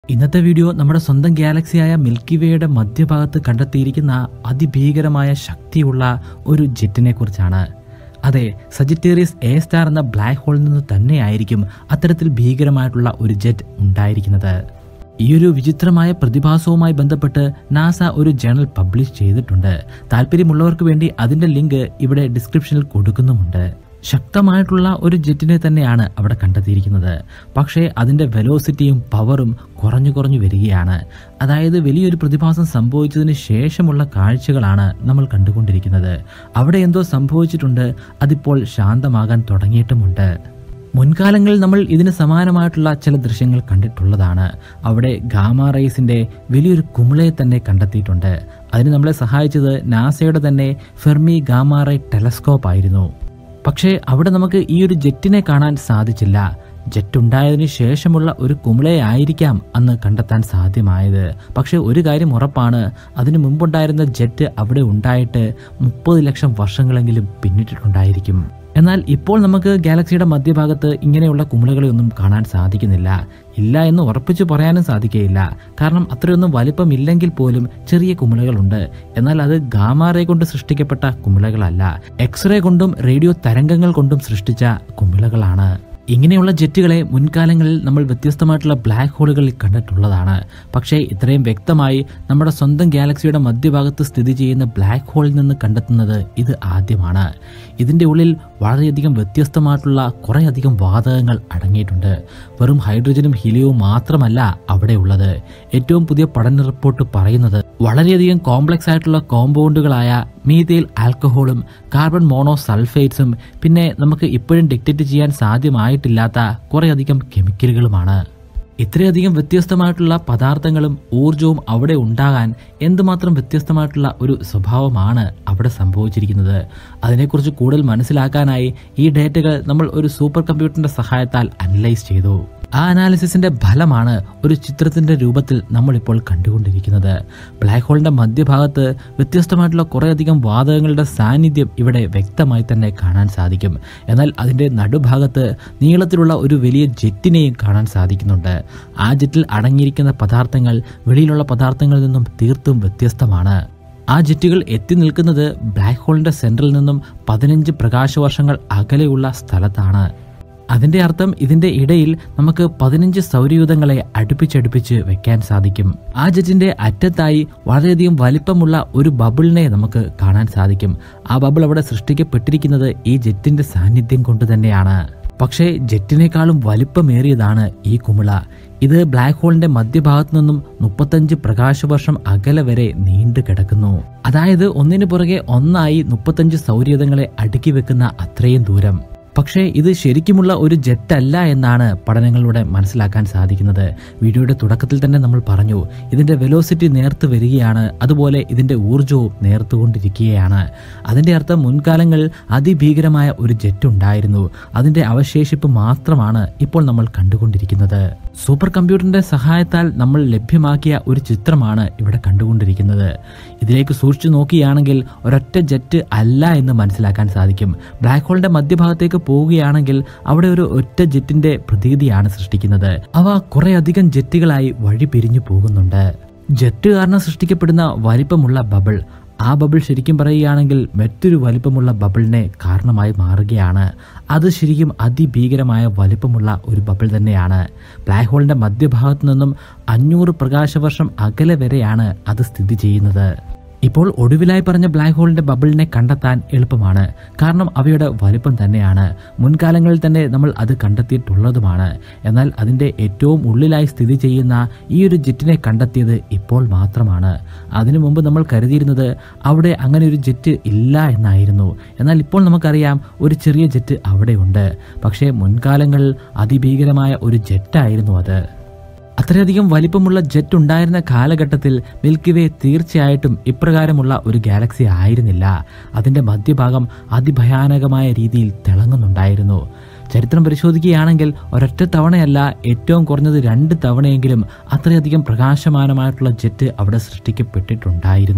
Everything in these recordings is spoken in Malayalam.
ഇന്നത്തെ വീഡിയോ നമ്മുടെ സ്വന്തം ഗാലക്സിയായ മിൽക്കി വേയുടെ മധ്യഭാഗത്ത് കണ്ടെത്തിയിരിക്കുന്ന അതിഭീകരമായ ശക്തിയുള്ള ഒരു ജെറ്റിനെ കുറിച്ചാണ് അതെ സജിറ്റേറിയസ് എ സ്റ്റാർ എന്ന ബ്ലാക്ക് ഹോളിൽ നിന്ന് തന്നെയായിരിക്കും അത്തരത്തിൽ ഭീകരമായിട്ടുള്ള ഒരു ജെറ്റ് ഉണ്ടായിരിക്കുന്നത് ഈ ഒരു വിചിത്രമായ പ്രതിഭാസവുമായി ബന്ധപ്പെട്ട് നാസ ഒരു ജേണൽ പബ്ലിഷ് ചെയ്തിട്ടുണ്ട് താല്പര്യമുള്ളവർക്ക് വേണ്ടി അതിന്റെ ലിങ്ക് ഇവിടെ ഡിസ്ക്രിപ്ഷനിൽ കൊടുക്കുന്നുമുണ്ട് ശക്തമായിട്ടുള്ള ഒരു ജെറ്റിനെ തന്നെയാണ് അവിടെ കണ്ടെത്തിയിരിക്കുന്നത് പക്ഷേ അതിന്റെ വെലോസിറ്റിയും പവറും കുറഞ്ഞു കുറഞ്ഞു വരികയാണ് അതായത് വലിയൊരു പ്രതിഭാസം സംഭവിച്ചതിന് ശേഷമുള്ള കാഴ്ചകളാണ് നമ്മൾ കണ്ടുകൊണ്ടിരിക്കുന്നത് അവിടെ എന്തോ സംഭവിച്ചിട്ടുണ്ട് അതിപ്പോൾ ശാന്തമാകാൻ തുടങ്ങിയിട്ടുമുണ്ട് മുൻകാലങ്ങളിൽ നമ്മൾ ഇതിന് സമാനമായിട്ടുള്ള ചില ദൃശ്യങ്ങൾ കണ്ടിട്ടുള്ളതാണ് അവിടെ ഗാമ റേസിന്റെ വലിയൊരു കുമിളയെ തന്നെ കണ്ടെത്തിയിട്ടുണ്ട് അതിന് നമ്മളെ സഹായിച്ചത് നാസയുടെ തന്നെ ഫെർമി ഗാമ റേ ടെലസ്കോപ്പ് ആയിരുന്നു പക്ഷേ അവിടെ നമുക്ക് ഈ ഒരു ജെറ്റിനെ കാണാൻ സാധിച്ചില്ല ജെറ്റ് ഉണ്ടായതിനു ശേഷമുള്ള ഒരു കുമിളയെ ആയിരിക്കാം അന്ന് കണ്ടെത്താൻ സാധ്യമായത് പക്ഷേ ഒരു കാര്യം ഉറപ്പാണ് അതിനു മുമ്പുണ്ടായിരുന്ന ജെറ്റ് അവിടെ ഉണ്ടായിട്ട് മുപ്പത് ലക്ഷം വർഷങ്ങളെങ്കിലും പിന്നിട്ടിട്ടുണ്ടായിരിക്കും എന്നാൽ ഇപ്പോൾ നമുക്ക് ഗാലക്സിയുടെ മധ്യഭാഗത്ത് ഇങ്ങനെയുള്ള കുമിളകളെയൊന്നും കാണാൻ സാധിക്കുന്നില്ല ഇല്ല എന്ന് ഉറപ്പിച്ചു പറയാനും സാധിക്കുകയില്ല കാരണം അത്രയൊന്നും വലിപ്പമില്ലെങ്കിൽ പോലും ചെറിയ കുമിളകളുണ്ട് എന്നാൽ അത് ഗാമാറേ കൊണ്ട് സൃഷ്ടിക്കപ്പെട്ട കുമിളകളല്ല എക്സ്റേ കൊണ്ടും റേഡിയോ തരംഗങ്ങൾ കൊണ്ടും സൃഷ്ടിച്ച കുമിളകളാണ് ഇങ്ങനെയുള്ള ജെറ്റുകളെ മുൻകാലങ്ങളിൽ നമ്മൾ വ്യത്യസ്തമായിട്ടുള്ള ബ്ലാക്ക് ഹോളുകളിൽ കണ്ടിട്ടുള്ളതാണ് പക്ഷേ ഇത്രയും വ്യക്തമായി നമ്മുടെ സ്വന്തം ഗാലക്സിയുടെ മധ്യഭാഗത്ത് സ്ഥിതി ചെയ്യുന്ന ബ്ലാക്ക് ഹോളിൽ നിന്ന് കണ്ടെത്തുന്നത് ഇത് ആദ്യമാണ് ഇതിന്റെ ഉള്ളിൽ വളരെയധികം വ്യത്യസ്തമായിട്ടുള്ള കുറേയധികം വാതകങ്ങൾ അടങ്ങിയിട്ടുണ്ട് വെറും ഹൈഡ്രജനും ഹീലിയവും മാത്രമല്ല അവിടെ ഉള്ളത് ഏറ്റവും പുതിയ പഠന റിപ്പോർട്ട് പറയുന്നത് വളരെയധികം കോംപ്ലക്സ് ആയിട്ടുള്ള കോമ്പൗണ്ടുകളായ മീതയിൽ ആൽക്കഹോളും കാർബൺ മോണോ സൾഫേറ്റ്സും പിന്നെ നമുക്ക് ഇപ്പോഴും ഡിക്റ്റേറ്റ് ചെയ്യാൻ സാധ്യമായിട്ടില്ലാത്ത കുറേയധികം കെമിക്കലുകളുമാണ് ഇത്രയധികം വ്യത്യസ്തമായിട്ടുള്ള പദാർത്ഥങ്ങളും ഊർജവും അവിടെ ഉണ്ടാകാൻ എന്തുമാത്രം വ്യത്യസ്തമായിട്ടുള്ള ഒരു സ്വഭാവമാണ് അവിടെ സംഭവിച്ചിരിക്കുന്നത് അതിനെക്കുറിച്ച് കൂടുതൽ മനസ്സിലാക്കാനായി ഈ ഡേറ്റകൾ നമ്മൾ ഒരു സൂപ്പർ കമ്പ്യൂട്ടറിന്റെ സഹായത്താൽ അനലൈസ് ചെയ്തു ആ അനാലിസിസിന്റെ ഫലമാണ് ഒരു ചിത്രത്തിന്റെ രൂപത്തിൽ നമ്മൾ ഇപ്പോൾ കണ്ടുകൊണ്ടിരിക്കുന്നത് ബ്ലാക്ക് ഹോളിന്റെ മധ്യഭാഗത്ത് വ്യത്യസ്തമായിട്ടുള്ള കുറേയധികം വാതകങ്ങളുടെ സാന്നിധ്യം ഇവിടെ വ്യക്തമായി തന്നെ കാണാൻ സാധിക്കും എന്നാൽ അതിന്റെ നടുഭാഗത്ത് നീളത്തിലുള്ള ഒരു വലിയ ജെറ്റിനെയും കാണാൻ സാധിക്കുന്നുണ്ട് ആ ജെറ്റിൽ അടങ്ങിയിരിക്കുന്ന പദാർത്ഥങ്ങൾ വെളിയിലുള്ള പദാർത്ഥങ്ങളിൽ നിന്നും തീർത്തും വ്യത്യസ്തമാണ് ആ ജെറ്റുകൾ എത്തി നിൽക്കുന്നത് ബ്ലാക്ക് ഹോളിന്റെ സെന്ററിൽ നിന്നും പതിനഞ്ച് പ്രകാശവർഷങ്ങൾ അകലെയുള്ള സ്ഥലത്താണ് അതിന്റെ അർത്ഥം ഇതിന്റെ ഇടയിൽ നമുക്ക് പതിനഞ്ച് സൗരയൂഥങ്ങളെ അടുപ്പിച്ചടുപ്പിച്ച് വെക്കാൻ സാധിക്കും ആ ജെറ്റിന്റെ അറ്റത്തായി വളരെയധികം വലിപ്പമുള്ള ഒരു ബബിളിനെ നമുക്ക് കാണാൻ സാധിക്കും ആ ബബിൾ അവിടെ സൃഷ്ടിക്കപ്പെട്ടിരിക്കുന്നത് ഈ ജെറ്റിന്റെ സാന്നിധ്യം കൊണ്ട് തന്നെയാണ് പക്ഷേ ജെറ്റിനേക്കാളും വലിപ്പമേറിയതാണ് ഈ കുമിള ഇത് ബ്ലാക്ക് ഹോളിന്റെ മധ്യഭാഗത്തു നിന്നും മുപ്പത്തഞ്ച് പ്രകാശവർഷം അകലെ വരെ നീണ്ടു കിടക്കുന്നു അതായത് ഒന്നിനു പുറകെ ഒന്നായി മുപ്പത്തഞ്ച് സൗരയൂഥങ്ങളെ അടുക്കി വെക്കുന്ന അത്രയും ദൂരം പക്ഷേ ഇത് ശരിക്കുമുള്ള ഒരു ജെറ്റല്ല എന്നാണ് പഠനങ്ങളിലൂടെ മനസ്സിലാക്കാൻ സാധിക്കുന്നത് വീഡിയോയുടെ തുടക്കത്തിൽ തന്നെ നമ്മൾ പറഞ്ഞു ഇതിന്റെ വെലോസിറ്റി നേർത്തു വരികയാണ് അതുപോലെ ഇതിന്റെ ഊർജവും നേർത്തുകൊണ്ടിരിക്കുകയാണ് അതിന്റെ അർത്ഥം മുൻകാലങ്ങളിൽ അതിഭീകരമായ ഒരു ജെറ്റ് ഉണ്ടായിരുന്നു അതിന്റെ അവശേഷിപ്പ് മാത്രമാണ് ഇപ്പോൾ നമ്മൾ കണ്ടുകൊണ്ടിരിക്കുന്നത് സൂപ്പർ കമ്പ്യൂട്ടറിന്റെ സഹായത്താൽ നമ്മൾ ലഭ്യമാക്കിയ ഒരു ചിത്രമാണ് ഇവിടെ കണ്ടുകൊണ്ടിരിക്കുന്നത് ഇതിലേക്ക് സൂക്ഷിച്ചു നോക്കുകയാണെങ്കിൽ ഒരൊറ്റ ജെറ്റ് അല്ല എന്ന് മനസ്സിലാക്കാൻ സാധിക്കും ബ്ലാക്ക് ഹോളിന്റെ മധ്യഭാഗത്തേക്ക് പോവുകയാണെങ്കിൽ അവിടെ ഒരു ഒറ്റ ജെറ്റിന്റെ പ്രതീതിയാണ് സൃഷ്ടിക്കുന്നത് അവ കുറെ അധികം ജെറ്റുകളായി വഴി പിരിഞ്ഞു പോകുന്നുണ്ട് ജെറ്റ് കാരണം സൃഷ്ടിക്കപ്പെടുന്ന വലിപ്പമുള്ള ബബിൾ ആ ബബിൾ ശരിക്കും പറയുകയാണെങ്കിൽ മറ്റൊരു വലിപ്പമുള്ള ബബിളിനെ കാരണമായി മാറുകയാണ് അത് ശരിക്കും അതിഭീകരമായ വലിപ്പമുള്ള ഒരു ബബിൾ തന്നെയാണ് ബ്ലാക്ക് ഹോളിന്റെ മധ്യഭാഗത്തു നിന്നും അഞ്ഞൂറ് പ്രകാശവർഷം അകലെ വരെയാണ് അത് സ്ഥിതി ചെയ്യുന്നത് ഇപ്പോൾ ഒടുവിലായി പറഞ്ഞ ബ്ലാക്ക് ഹോളിന്റെ ബബിളിനെ കണ്ടെത്താൻ എളുപ്പമാണ് കാരണം അവയുടെ വലിപ്പം തന്നെയാണ് മുൻകാലങ്ങളിൽ തന്നെ നമ്മൾ അത് കണ്ടെത്തിയിട്ടുള്ളതുമാണ് എന്നാൽ അതിന്റെ ഏറ്റവും ഉള്ളിലായി സ്ഥിതി ചെയ്യുന്ന ഈ ഒരു ജെറ്റിനെ കണ്ടെത്തിയത് ഇപ്പോൾ മാത്രമാണ് അതിനു മുമ്പ് നമ്മൾ കരുതിയിരുന്നത് അവിടെ അങ്ങനെ ഒരു ജെറ്റ് ഇല്ല എന്നായിരുന്നു എന്നാൽ ഇപ്പോൾ നമുക്കറിയാം ഒരു ചെറിയ ജെറ്റ് അവിടെയുണ്ട് പക്ഷേ മുൻകാലങ്ങളിൽ അതിഭീകരമായ ഒരു ജെറ്റായിരുന്നു അത് അത്രയധികം വലിപ്പമുള്ള ജെറ്റ് ഉണ്ടായിരുന്ന കാലഘട്ടത്തിൽ മിൽക്കി വേ തീർച്ചയായിട്ടും ഇപ്രകാരമുള്ള ഒരു ഗാലക്സി ആയിരുന്നില്ല അതിന്റെ മധ്യഭാഗം അതിഭയാനകമായ രീതിയിൽ തിളങ്ങുന്നുണ്ടായിരുന്നു ചരിത്രം പരിശോധിക്കുകയാണെങ്കിൽ ഒരൊറ്റ തവണയല്ല ഏറ്റവും കുറഞ്ഞത് രണ്ട് തവണയെങ്കിലും അത്രയധികം പ്രകാശമാനമായിട്ടുള്ള ജെറ്റ് അവിടെ സൃഷ്ടിക്കപ്പെട്ടിട്ടുണ്ടായിരുന്നു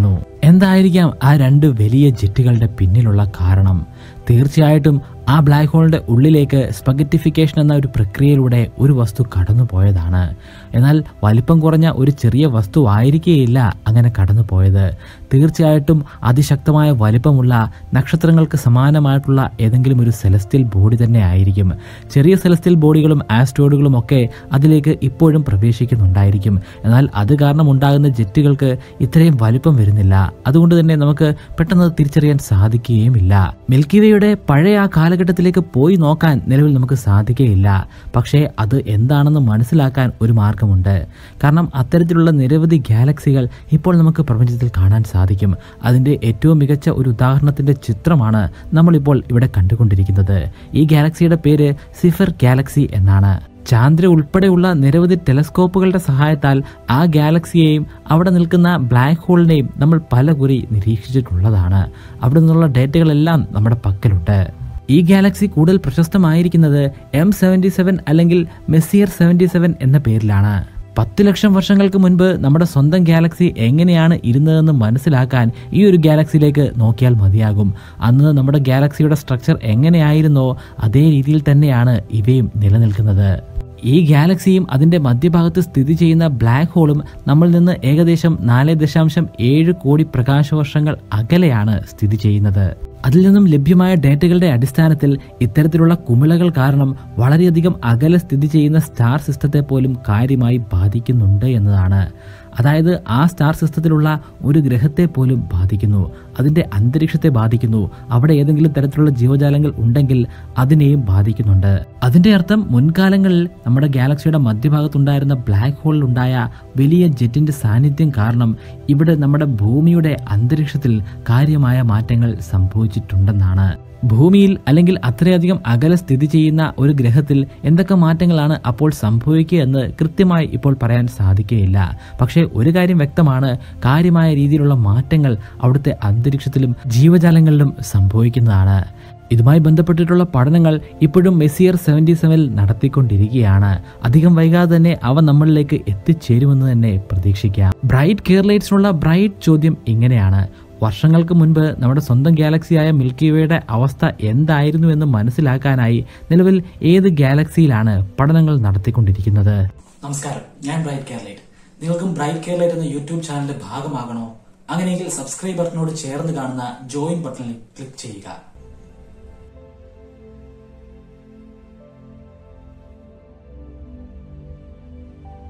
എന്തായിരിക്കാം ആ രണ്ട് വലിയ ജെറ്റുകളുടെ പിന്നിലുള്ള കാരണം തീർച്ചയായിട്ടും ആ ബ്ലാക്ക് ഹോളിന്റെ ഉള്ളിലേക്ക് സ്പഗറ്റിഫിക്കേഷൻ എന്ന ഒരു പ്രക്രിയയിലൂടെ ഒരു വസ്തു കടന്നു പോയതാണ് എന്നാൽ വലിപ്പം കുറഞ്ഞ ഒരു ചെറിയ വസ്തു ആയിരിക്കേയില്ല അങ്ങനെ കടന്നു പോയത് തീർച്ചയായിട്ടും അതിശക്തമായ വലിപ്പമുള്ള നക്ഷത്രങ്ങൾക്ക് സമാനമായിട്ടുള്ള ഏതെങ്കിലും ഒരു സെലസ്റ്റിയൽ ബോഡി തന്നെ ആയിരിക്കും ചെറിയ സെലസ്റ്റിയൽ ബോഡികളും ആസ്ട്രോയിഡുകളും ഒക്കെ അതിലേക്ക് ഇപ്പോഴും പ്രവേശിക്കുന്നുണ്ടായിരിക്കും എന്നാൽ അത് കാരണം ഉണ്ടാകുന്ന ജെറ്റുകൾക്ക് ഇത്രയും വലിപ്പം വരുന്നില്ല അതുകൊണ്ട് തന്നെ നമുക്ക് പെട്ടെന്ന് തിരിച്ചറിയാൻ സാധിക്കുകയുമില്ല മിൽക്കി വേയുടെ പഴയ ആ കാലഘട്ടത്തിലേക്ക് പോയി നോക്കാൻ നിലവിൽ നമുക്ക് സാധിക്കുകയില്ല പക്ഷേ അത് എന്താണെന്ന് മനസ്സിലാക്കാൻ ഒരു മാർഗമുണ്ട് കാരണം അത്തരത്തിലുള്ള നിരവധി ഗാലക്സികൾ ഇപ്പോൾ നമുക്ക് പ്രപഞ്ചത്തിൽ കാണാൻ സാധിക്കും അതിന്റെ ഏറ്റവും മികച്ച ഒരു ഉദാഹരണത്തിന്റെ ചിത്രമാണ് നമ്മളിപ്പോൾ ഇവിടെ കണ്ടുകൊണ്ടിരിക്കുന്നത് ഈ ഗാലക്സിയുടെ പേര് സിഫർ ഗാലക്സി എന്നാണ് ചാന്ദ്ര ഉൾപ്പെടെയുള്ള നിരവധി ടെലസ്കോപ്പുകളുടെ സഹായത്താൽ ആ ഗാലക്സിയെയും അവിടെ നിൽക്കുന്ന ബ്ലാക്ക് ഹോളിനെയും നമ്മൾ പല കുറി നിരീക്ഷിച്ചിട്ടുള്ളതാണ് അവിടെ നിന്നുള്ള ഡേറ്റകളെല്ലാം നമ്മുടെ പക്കലുണ്ട് ഈ ഗാലക്സി കൂടുതൽ പ്രശസ്തമായിരിക്കുന്നത് എം സെവൻറ്റി സെവൻ അല്ലെങ്കിൽ മെസ്സിയർ സെവൻറ്റി സെവൻ എന്ന പേരിലാണ് പത്ത് ലക്ഷം വർഷങ്ങൾക്ക് മുൻപ് നമ്മുടെ സ്വന്തം ഗാലക്സി എങ്ങനെയാണ് ഇരുന്നതെന്ന് മനസ്സിലാക്കാൻ ഈ ഒരു ഗാലക്സിയിലേക്ക് നോക്കിയാൽ മതിയാകും അന്ന് നമ്മുടെ ഗാലക്സിയുടെ സ്ട്രക്ചർ എങ്ങനെയായിരുന്നോ അതേ രീതിയിൽ തന്നെയാണ് ഇവയും നിലനിൽക്കുന്നത് ഈ ഗാലക്സിയും അതിന്റെ മധ്യഭാഗത്ത് സ്ഥിതി ചെയ്യുന്ന ബ്ലാക്ക് ഹോളും നമ്മളിൽ നിന്ന് ഏകദേശം നാല് ദശാംശം ഏഴ് കോടി പ്രകാശവർഷങ്ങൾ അകലെയാണ് സ്ഥിതി ചെയ്യുന്നത് അതിൽ നിന്നും ലഭ്യമായ ഡേറ്റകളുടെ അടിസ്ഥാനത്തിൽ ഇത്തരത്തിലുള്ള കുമിളകൾ കാരണം വളരെയധികം അകലെ സ്ഥിതി ചെയ്യുന്ന സ്റ്റാർ സിസ്റ്റത്തെ പോലും കാര്യമായി ബാധിക്കുന്നുണ്ട് എന്നതാണ് അതായത് ആ സ്റ്റാർ സിസ്റ്റത്തിലുള്ള ഒരു ഗ്രഹത്തെ പോലും ബാധിക്കുന്നു അതിന്റെ അന്തരീക്ഷത്തെ ബാധിക്കുന്നു അവിടെ ഏതെങ്കിലും തരത്തിലുള്ള ജീവജാലങ്ങൾ ഉണ്ടെങ്കിൽ അതിനെയും ബാധിക്കുന്നുണ്ട് അതിന്റെ അർത്ഥം മുൻകാലങ്ങളിൽ നമ്മുടെ ഗാലക്സിയുടെ മധ്യഭാഗത്തുണ്ടായിരുന്ന ബ്ലാക്ക് ഹോളിൽ ഉണ്ടായ വലിയ ജെറ്റിന്റെ സാന്നിധ്യം കാരണം ഇവിടെ നമ്മുടെ ഭൂമിയുടെ അന്തരീക്ഷത്തിൽ കാര്യമായ മാറ്റങ്ങൾ സംഭവിച്ചിട്ടുണ്ടെന്നാണ് ഭൂമിയിൽ അല്ലെങ്കിൽ അത്രയധികം അകലെ സ്ഥിതി ചെയ്യുന്ന ഒരു ഗ്രഹത്തിൽ എന്തൊക്കെ മാറ്റങ്ങളാണ് അപ്പോൾ സംഭവിക്കുക എന്ന് കൃത്യമായി ഇപ്പോൾ പറയാൻ സാധിക്കുകയില്ല പക്ഷേ ഒരു കാര്യം വ്യക്തമാണ് കാര്യമായ രീതിയിലുള്ള മാറ്റങ്ങൾ അവിടുത്തെ അന്തരീക്ഷത്തിലും ജീവജാലങ്ങളിലും സംഭവിക്കുന്നതാണ് ഇതുമായി ബന്ധപ്പെട്ടിട്ടുള്ള പഠനങ്ങൾ ഇപ്പോഴും മെസ്സിയർ സെവൻറ്റി സെവനിൽ നടത്തിക്കൊണ്ടിരിക്കുകയാണ് അധികം വൈകാതെ തന്നെ അവ നമ്മളിലേക്ക് എത്തിച്ചേരുമെന്ന് തന്നെ പ്രതീക്ഷിക്കാം ബ്രൈറ്റ് കേർലൈറ്റ്സിനുള്ള ബ്രൈറ്റ് ചോദ്യം ഇങ്ങനെയാണ് വർഷങ്ങൾക്ക് മുൻപ് നമ്മുടെ സ്വന്തം ഗാലക്സിയായ മിൽക്കി വേയുടെ അവസ്ഥ എന്തായിരുന്നു എന്ന് മനസ്സിലാക്കാനായി നിലവിൽ ഏത് ഗാലക്സിയിലാണ് പഠനങ്ങൾ നടത്തിക്കൊണ്ടിരിക്കുന്നത് നമസ്കാരം ഞാൻ ബ്രൈറ്റ് കേരളൈറ്റ് നിങ്ങൾക്കും ബ്രൈറ്റ് കേരളൈറ്റ് എന്ന യൂട്യൂബ് ചാനലിന്റെ ഭാഗമാകണോ അങ്ങനെയെങ്കിൽ സബ്സ്ക്രൈബ് ബട്ടനോട് ചേർന്ന് കാണുന്ന ജോയിൻ ബട്ടണിൽ ക്ലിക്ക് ചെയ്യുക